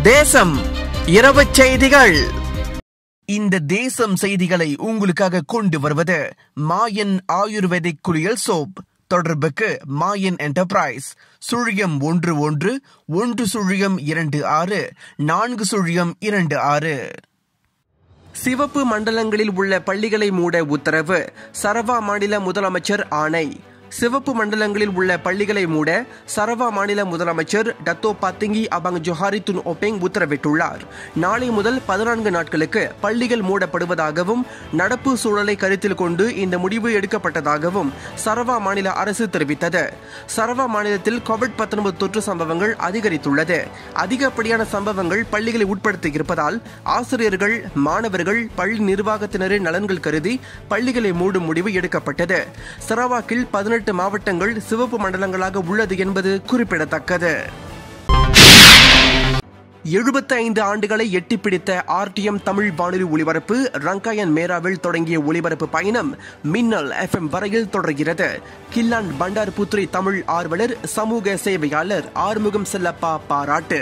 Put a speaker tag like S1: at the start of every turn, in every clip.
S1: தேசம் இரவு செய்திகள் இந்த தேசம் செய்திகளை உங்களுக்காக கொண்டு வருவது மாயன் ஆயுர்வேதிக் குளியல் சோப் தொடர்புக்கு மாயன் என்டர்பிரைஸ் சுழியம் ஒன்று ஒன்று ஒன்று சுழியம் இரண்டு ஆறு நான்கு சுழியம் இரண்டு ஆறு சிவப்பு மண்டலங்களில் உள்ள பள்ளிகளை மூட உத்தரவு சரவா மாநில முதலமைச்சர் ஆணை சிவப்பு மண்டலங்களில் உள்ள பள்ளிகளை மூட சரவா மாநில முதலமைச்சர் Datuk Patinggi Abang Johari Tun Openg உத்தரவிட்டுள்ளார் நாளை முதல் பதினான்கு நாட்களுக்கு பள்ளிகள் மூடப்படுவதாகவும் நடப்பு சூழலை கருத்தில் கொண்டு இந்த முடிவு எடுக்கப்பட்டதாகவும் சரவா மாநில அரசு தெரிவித்தது சரவா மாநிலத்தில் கோவிட் பத்தொன்பது தொற்று சம்பவங்கள் அதிகரித்துள்ளது அதிகப்படியான சம்பவங்கள் பள்ளிகளை உட்படுத்தி இருப்பதால் ஆசிரியர்கள் மாணவர்கள் பள்ளி நிர்வாகத்தினரின் நலன்கள் கருதி பள்ளிகளை மூடும் முடிவு எடுக்கப்பட்டது சரவாக்கில் பதினெட்டு மாவட்டங்கள் சிவப்பு மண்டலங்களாக உள்ளது என்பது குறிப்பிடத்தக்கது எழுபத்தி ஐந்து ஆண்டுகளை எட்டி பிடித்த ஆர்டிஎம் தமிழ் வானொலி ஒலிபரப்பு ரங்காயன் மேராவில் தொடங்கிய ஒலிபரப்பு பயணம் மின்னல் எஃப்எம் வரையில் தொடர்கிறது கில்லான் பண்டார் புத்ரி தமிழ் ஆர்வலர் சமூக சேவையாளர் ஆறுமுகம் செல்லப்பா பாராட்டு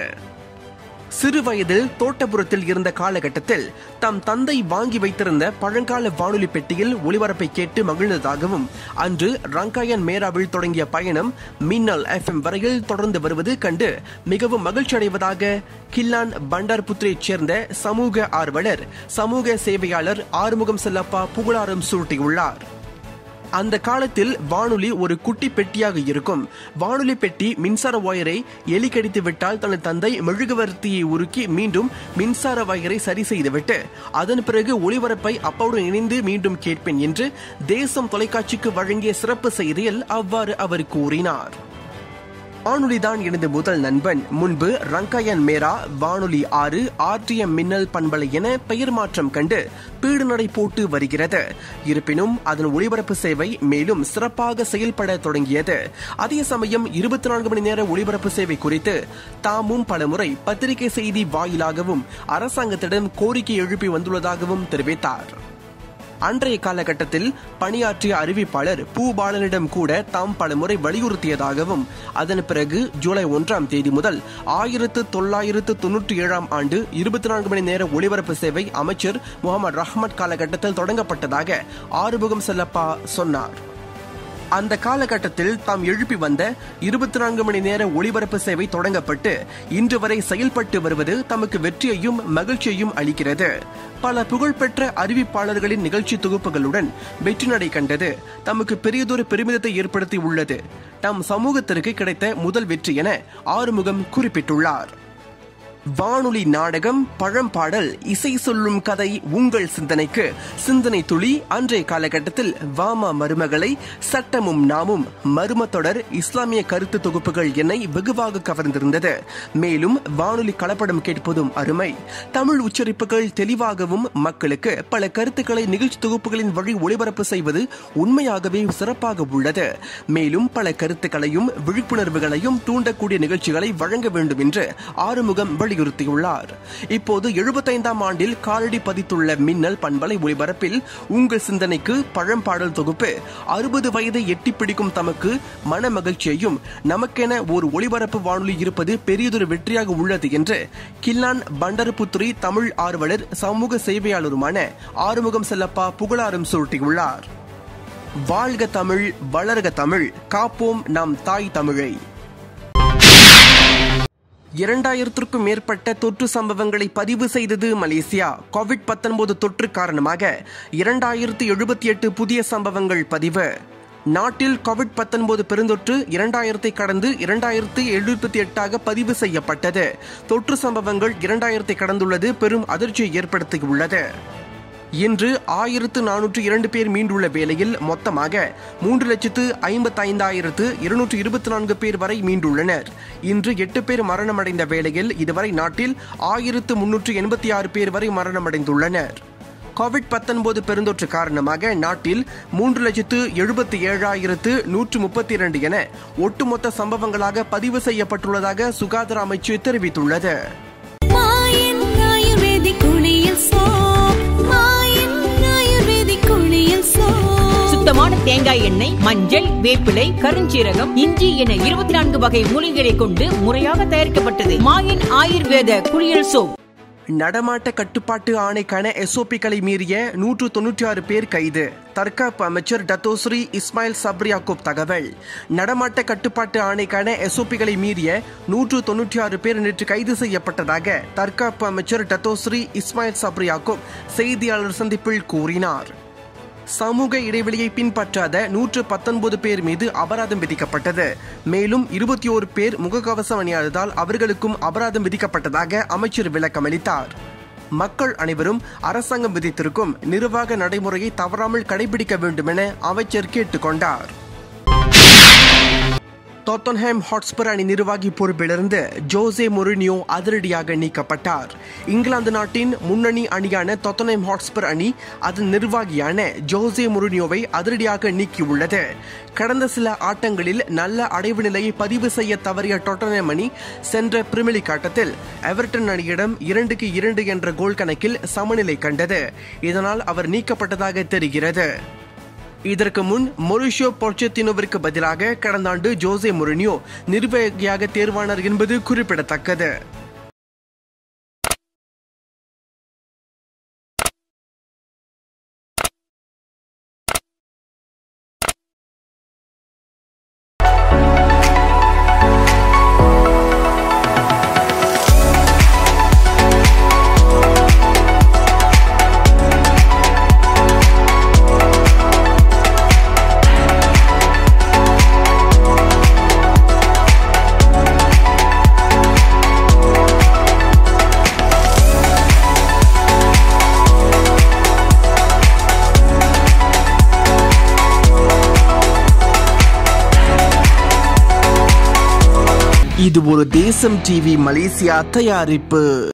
S1: சிறு வயதில் தோட்டப்புறத்தில் இருந்த காலகட்டத்தில் தம் தந்தை வாங்கி வைத்திருந்த பழங்கால வானொலி பெட்டியில் ஒலிபரப்பை கேட்டு மகிழ்ந்ததாகவும் அன்று ரங்காயன் மேராவில் தொடங்கிய பயணம் மின்னல் எஃப்எம் வரையில் தொடர்ந்து வருவது கண்டு மிகவும் மகிழ்ச்சி அடைவதாக கில்லான் பண்டார்புத்திரைச் சேர்ந்த சமூக ஆர்வலர் சமூக சேவையாளர் ஆறுமுகம் செல்லப்பா புகழாரம் சூட்டியுள்ளார் அந்த காலத்தில் வானொலி ஒரு குட்டி பெட்டியாக இருக்கும் வானொலி பெட்டி மின்சார வயரை எலி கடித்து விட்டால் தனது தந்தை மெழுகுவர்த்தியை உருக்கி மீண்டும் மின்சார வயரை சரி செய்துவிட்டு அதன் பிறகு ஒளிபரப்பை அப்பாவுடன் இணைந்து மீண்டும் கேட்பேன் என்று தேசம் தொலைக்காட்சிக்கு வழங்கிய சிறப்பு செய்தியில் அவ்வாறு அவர் கூறினார் வானொலிதான் எனது முதல் நண்பன் முன்பு ரங்காயன் மேரா வானொலி ஆறு ஆர்டிஎம் மின்னல் பண்பலை என பெயர் மாற்றம் கண்டு பீடு நடை போட்டு வருகிறது இருப்பினும் அதன் ஒளிபரப்பு சேவை மேலும் சிறப்பாக செயல்பட தொடங்கியது அதே சமயம் இருபத்தி நான்கு மணி நேர ஒளிபரப்பு சேவை குறித்து தாமும் பலமுறை பத்திரிகை செய்தி வாயிலாகவும் அரசாங்கத்திடம் கோரிக்கை எழுப்பி வந்துள்ளதாகவும் தெரிவித்தார் அன்றைய காலகட்டத்தில் பணியாற்றிய அறிவிப்பாளர் பூபாலனிடம் கூட தாம் பலமுறை வலியுறுத்தியதாகவும் அதன் பிறகு ஜூலை ஒன்றாம் தேதி முதல் ஆயிரத்து தொள்ளாயிரத்து தொன்னூற்றி ஏழாம் ஆண்டு இருபத்தி நான்கு மணி நேர ஒளிபரப்பு சேவை அமைச்சர் முகமது ரஹ்மத் காலகட்டத்தில் தொடங்கப்பட்டதாக ஆறுமுகம் செல்லப்பா சொன்னார் அந்த காலகட்டத்தில் தாம் எழுப்பி வந்த இருபத்தி நான்கு மணி நேர ஒளிபரப்பு சேவை தொடங்கப்பட்டு இன்று வரை செயல்பட்டு வருவது தமக்கு வெற்றியையும் மகிழ்ச்சியையும் அளிக்கிறது பல புகழ்பெற்ற அறிவிப்பாளர்களின் நிகழ்ச்சி தொகுப்புகளுடன் வெற்றி நடை கண்டது தமக்கு பெரியதொரு பெருமிதத்தை ஏற்படுத்தி உள்ளது தம் சமூகத்திற்கு கிடைத்த முதல் வெற்றி என ஆறுமுகம் குறிப்பிட்டுள்ளார் வானொலி நாடகம் பழம்பாடல் இசை சொல்லும் கதை உங்கள் சிந்தனைக்கு சிந்தனை துளி அன்றைய காலகட்டத்தில் வாமா மருமகளை சட்டமும் நாமும் மரும தொடர் இஸ்லாமிய கருத்து தொகுப்புகள் என்னை வெகுவாக கவர்ந்திருந்தது மேலும் வானொலி கலப்படம் கேட்பதும் அருமை தமிழ் உச்சரிப்புகள் தெளிவாகவும் மக்களுக்கு பல கருத்துக்களை நிகழ்ச்சி தொகுப்புகளின் வழி ஒளிபரப்பு செய்வது உண்மையாகவே சிறப்பாக உள்ளது மேலும் பல கருத்துக்களையும் விழிப்புணர்வுகளையும் தூண்டக்கூடிய நிகழ்ச்சிகளை வழங்க வேண்டும் என்று ஆறுமுகம் வலியுறுத்தியுள்ளார் இப்போது எழுபத்தைந்தாம் ஆண்டில் காலடி பதித்துள்ள மின்னல் பண்பலை ஒளிபரப்பில் உங்கள் சிந்தனைக்கு பழம்பாடல் தொகுப்பு அறுபது வயதை எட்டி பிடிக்கும் தமக்கு மன மகிழ்ச்சியையும் நமக்கென ஒரு ஒளிபரப்பு வானொலி இருப்பது பெரியதொரு வெற்றியாக உள்ளது என்று கில்லான் பண்டரபுத்துரி தமிழ் ஆர்வலர் சமூக சேவையாளருமான ஆறுமுகம் செல்லப்பா புகழாரம் சூட்டியுள்ளார் வாழ்க தமிழ் வளர்க தமிழ் காப்போம் நம் தாய் தமிழை இரண்டாயிரத்திற்கும் மேற்பட்ட தொற்று சம்பவங்களை பதிவு செய்தது மலேசியா கோவிட் பத்தொன்பது தொற்று காரணமாக இரண்டாயிரத்து எழுபத்தி எட்டு புதிய சம்பவங்கள் பதிவு நாட்டில் கோவிட் பத்தொன்பது பெருந்தொற்று இரண்டாயிரத்தை கடந்து இரண்டாயிரத்து எழுபத்தி எட்டாக பதிவு செய்யப்பட்டது தொற்று சம்பவங்கள் இரண்டாயிரத்தை கடந்துள்ளது பெரும் அதிர்ச்சியை ஏற்படுத்தியுள்ளது இன்று ஆயிரத்து நானூற்று இரண்டு பேர் மீண்டுள்ள வேளையில் மொத்தமாக மூன்று லட்சத்து ஐம்பத்தைந்தாயிரத்து இருநூற்று இருபத்தி நான்கு பேர் வரை மீண்டுள்ளனர் இன்று எட்டு பேர் மரணமடைந்த வேளையில் இதுவரை நாட்டில் ஆயிரத்து முன்னூற்று எண்பத்தி ஆறு பேர் வரை மரணமடைந்துள்ளனர் கோவிட் பத்தொன்பது பெருந்தொற்று காரணமாக நாட்டில் மூன்று லட்சத்து எழுபத்தி ஏழாயிரத்து நூற்று முப்பத்தி இரண்டு என ஒட்டுமொத்த சம்பவங்களாக பதிவு செய்யப்பட்டுள்ளதாக சுகாதார அமைச்சு தெரிவித்துள்ளது
S2: மாயன் ஆயுர்வேதிக் குளியல் சோப் மாயன் ஆயுர்வேதிக் குளியல் சோப்
S3: சுத்தமான தேங்காய் எண்ணெய் மஞ்சள் வேப்பிலை கருஞ்சீரகம் இஞ்சி என இருபத்தி நான்கு வகை மூலிகைகளை கொண்டு முறையாக தயாரிக்கப்பட்டது மாயன் ஆயுர்வேத குளியல் சோப்
S1: நடமாட்ட கட்டுப்பாட்டு ஆணைக்கான எஸ்ஓபிக்களை மீறிய நூற்று தொன்னூற்றி ஆறு பேர் கைது தற்காப்பு அமைச்சர் டத்தோஸ்ரீ இஸ்மாயில் சப்ரி யாக்கூப் தகவல் நடமாட்ட கட்டுப்பாட்டு ஆணைக்கான எஸ்ஓபிகளை மீறிய நூற்று தொன்னூற்றி ஆறு பேர் நேற்று கைது செய்யப்பட்டதாக தற்காப்பு அமைச்சர் டத்தோஸ்ரீ இஸ்மாயில் சப்ரி யாக்கூப் செய்தியாளர் சந்திப்பில் கூறினார் சமூக இடைவெளியை பின்பற்றாத நூற்று பத்தொன்பது பேர் மீது அபராதம் விதிக்கப்பட்டது மேலும் இருபத்தி ஓரு பேர் முகக்கவசம் அணியாததால் அவர்களுக்கும் அபராதம் விதிக்கப்பட்டதாக அமைச்சர் விளக்கமளித்தார் மக்கள் அனைவரும் அரசாங்கம் விதித்திருக்கும் நிர்வாக நடைமுறையை தவறாமல் கடைபிடிக்க வேண்டும் என அமைச்சர் கேட்டுக்கொண்டார் டோட்டன்ஹாம் ஹாட்ஸ்பர் அணி நிர்வாகி பொறுப்பிலிருந்து ஜோசே மொரினியோ அதிரடியாக நீக்கப்பட்டார் இங்கிலாந்து நாட்டின் முன்னணி அணியான டொத்தன்ஹாம் ஹாட்ஸ்பர் அணி அதன் நிர்வாகியான ஜோசே மொரினியோவை அதிரடியாக நீக்கியுள்ளது கடந்த சில ஆட்டங்களில் நல்ல அடைவு நிலையை பதிவு செய்ய தவறிய டொட்டன்ஹாம் அணி சென்ற பிரிமியர் லீக் ஆட்டத்தில் எவர்டன் அணியிடம் இரண்டுக்கு இரண்டு என்ற கோல் கணக்கில் சமநிலை கண்டது இதனால் அவர் நீக்கப்பட்டதாக தெரிகிறது இதற்கு முன் மொரிஷியோ பொர்ச்சத்தினோவிற்கு பதிலாக கடந்த ஆண்டு ஜோசே மொரினியோ நிர்வாகியாக தேர்வானார் என்பது குறிப்பிடத்தக்கது இது ஒரு தேசம் டிவி மலேசியா தயாரிப்பு